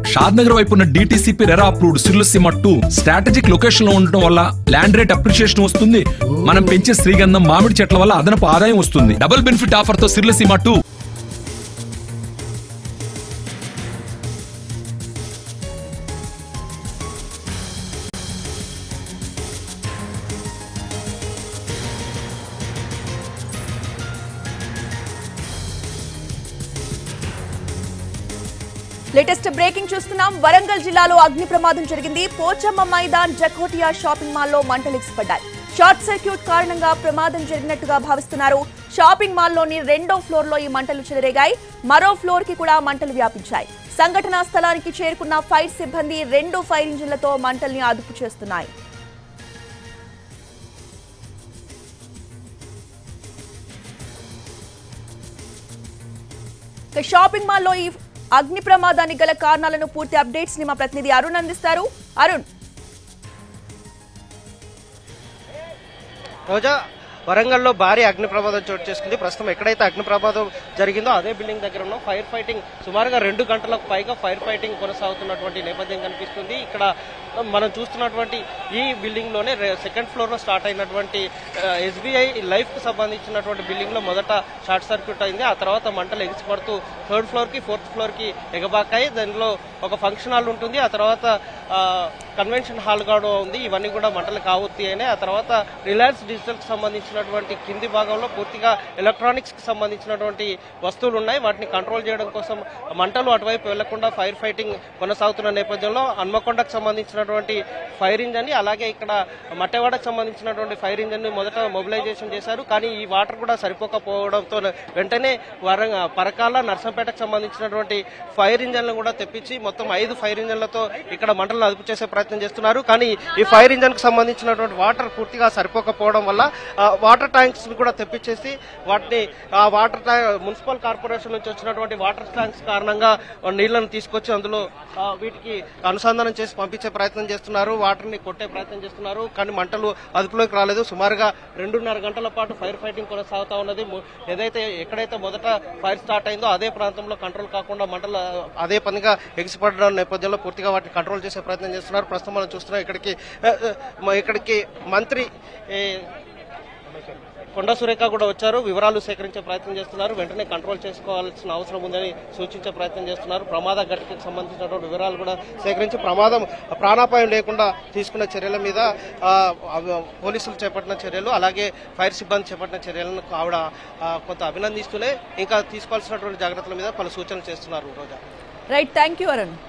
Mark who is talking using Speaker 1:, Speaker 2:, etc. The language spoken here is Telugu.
Speaker 1: షాద్ నగర్ వైపు ఉన్న DTCP RERA approved Sirlaseema two strategic location లో ఉండటం వల్ల ల్యాండ్ రేట్ అప్రిషియేషన్ వస్తుంది మనం పెంచే శ్రీగంధం మామిడి చెట్ల వల్ల అదనపు ఆదాయం వస్తుంది డబుల్ బెనిఫిట్ ఆఫర్ తో సిర్లసీమ టూ
Speaker 2: లేటెస్ట్ బ్రేకింగ్ చూస్తున్నాం వరంగల్ జిల్లాలో అగ్ని ప్రమాదం జరిగింది పోచమ్మ మైదాన్ జకోటియా షాపింగ్ మాల్లో మంటలు ఎగిసిపడ్డాయి షార్ట్ సర్క్యూట్ కారణంగా ప్రమాదం జరిగినట్టుగా భావిస్తున్నారు షాపింగ్ మాల్లోని రెండో ఫ్లోర్ లో ఈ మంటలు చెలరేగాయి మరో ఫ్లోర్ కి కూడా మంటలు వ్యాపించాయి సంఘటనా స్థలానికి చేరుకున్న ఫైర్ సిబ్బంది రెండు ఫైర్ ఇంజిన్లతో మంటల్ని అదుపు చేస్తున్నాయి ఇక షాపింగ్ మాల్లో ఈ అగ్ని ప్రమాదానికి గల కారణాలను పూర్తి అప్డేట్స్ ని మా ప్రతినిధి అరుణ్ అందిస్తారు అరుణ్
Speaker 3: రోజా వరంగల్లో భారీ అగ్ని ప్రమాదం చోటు చేసుకుంది ప్రస్తుతం ఎక్కడైతే అగ్ని ప్రమాదం జరిగిందో అదే బిల్డింగ్ దగ్గర ఉన్న ఫైర్ ఫైటింగ్ సుమారుగా రెండు గంటలకు పైగా ఫైర్ ఫైటింగ్ కొనసాగుతున్నటువంటి నేపథ్యం కనిపిస్తుంది ఇక్కడ మనం చూస్తున్నటువంటి ఈ బిల్డింగ్ లోనే సెకండ్ ఫ్లోర్ లో స్టార్ట్ అయినటువంటి ఎస్బీఐ లైఫ్ కు సంబంధించినటువంటి బిల్డింగ్ లో మొదట షార్ట్ సర్క్యూట్ అయింది ఆ తర్వాత మంటలు ఎగిసిపడుతూ థర్డ్ ఫ్లోర్ కి ఫోర్త్ ఫ్లోర్ కి ఎగబాకాయి దానిలో ఒక ఫంక్షన్ హాల్ ఉంటుంది ఆ తర్వాత కన్వెన్షన్ హాల్ కూడా ఉంది ఇవన్నీ కూడా మంటలు కావొత్తి అయినాయి ఆ తర్వాత రిలయన్స్ డిజిటల్ కి సంబంధించినటువంటి కింది భాగంలో పూర్తిగా ఎలక్ట్రానిక్స్ కి సంబంధించినటువంటి వస్తువులు ఉన్నాయి వాటిని కంట్రోల్ చేయడం కోసం మంటలు అటువైపు వెళ్లకుండా ఫైర్ ఫైటింగ్ కొనసాగుతున్న నేపథ్యంలో హన్మకొండకు సంబంధించినటువంటి ఫైర్ ఇంజన్ ని అలాగే ఇక్కడ మట్టెవాడకు సంబంధించినటువంటి ఫైర్ ఇంజన్ ని మొదట మొబిలైజేషన్ చేశారు కానీ ఈ వాటర్ కూడా సరిపోకపోవడంతో వెంటనే వరంగ పరకాల నర్సంపేటకు సంబంధించినటువంటి ఫైర్ ఇంజన్లను కూడా తెప్పించి మొత్తం ఐదు ఫైర్ ఇంజన్లతో ఇక్కడ మంటలను అదుపు చేసే ప్రయత్నం చేస్తున్నారు కానీ ఈ ఫైర్ ఇంజన్ కు సంబంధించినటువంటి వాటర్ పూర్తిగా సరిపోకపోవడం వల్ల ఆ, వాటర్ ట్యాంక్స్ ని కూడా తెప్పించేసి వాటిని ఆ వాటర్ ట్యాంక్ మున్సిపల్ కార్పొరేషన్ నుంచి వచ్చినటువంటి వాటర్ ట్యాంక్స్ కారణంగా ఆ నీళ్లను తీసుకొచ్చి అందులో ఆ, వీటికి అనుసంధానం చేసి పంపించే ప్రయత్నం చేస్తున్నారు వాటర్ ని కొట్టే ప్రయత్నం చేస్తున్నారు కానీ మంటలు అదుపులోకి రాలేదు సుమారుగా రెండున్నర గంటల పాటు ఫైర్ ఫైటింగ్ కొనసాగుతా ఉన్నది ము- ఏదైతే ఎక్కడైతే మొదట ఫైర్ స్టార్ట్ అయిందో అదే ప్రాంతంలో కంట్రోల్ కాకుండా మంటలు అదే పనిగా ఎగిసిపడడం నేపథ్యంలో పూర్తిగా వాటిని కంట్రోల్ చేసే ప్రయత్నం చేస్తున్నారు ప్రస్తుతం మనం చూస్తున్నాం ఇక్కడికి ఆ, ఆ, మ- ఇక్కడికి మంత్రి ఏ, కొండ సురేఖ కూడా వచ్చారు వివరాలు సేకరించే ప్రయత్నం చేస్తున్నారు వెంటనే కంట్రోల్ చేసుకోవాల్సిన అవసరం ఉందని సూచించే ప్రయత్నం చేస్తున్నారు ప్రమాద ఘటనకు సంబంధించినటువంటి వివరాలు కూడా సేకరించి ప్రమాదం ప్రాణాపాయం లేకుండా తీసుకున్న చర్యల మీద ఆ, అవ- పోలీసులు చేపట్టిన చర్యలు అలాగే ఫైర్ సిబ్బంది చేపట్టిన చర్యలను ఆవిడ ఆ, కొంత అభినందిస్తూనే ఇంకా తీసుకోవాల్సినటువంటి జాగ్రత్తల మీద పలు సూచనలు చేస్తున్నారు Roja
Speaker 2: right thank you Arun